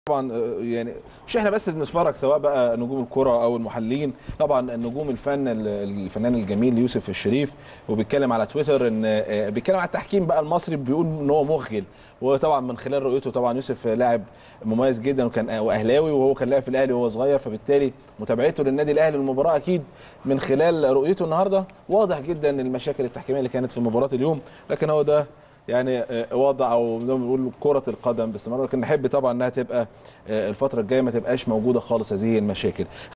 طبعا آه، يعني مش احنا بس بنتفرج سواء بقى نجوم الكره او المحللين طبعا نجوم الفن ال- الفنان الجميل يوسف الشريف وبيتكلم على تويتر ان آه، بيتكلم على التحكيم بقى المصري بيقول ان هو مخجل وطبعا من خلال رؤيته طبعا يوسف لاعب مميز جدا وكان واهلاوي وهو كان لاعب في الاهلي وهو صغير فبالتالي متابعته للنادي الاهلي المباراه اكيد من خلال رؤيته النهارده واضح جدا المشاكل التحكيميه اللي كانت في مباراه اليوم لكن هو ده يعني آه، وضع او زي ما بنقول كره القدم باستمرار لكن نحب طبعا انها تبقى آه، الفتره الجايه ما تبقاش موجوده خالص هذه المشاكل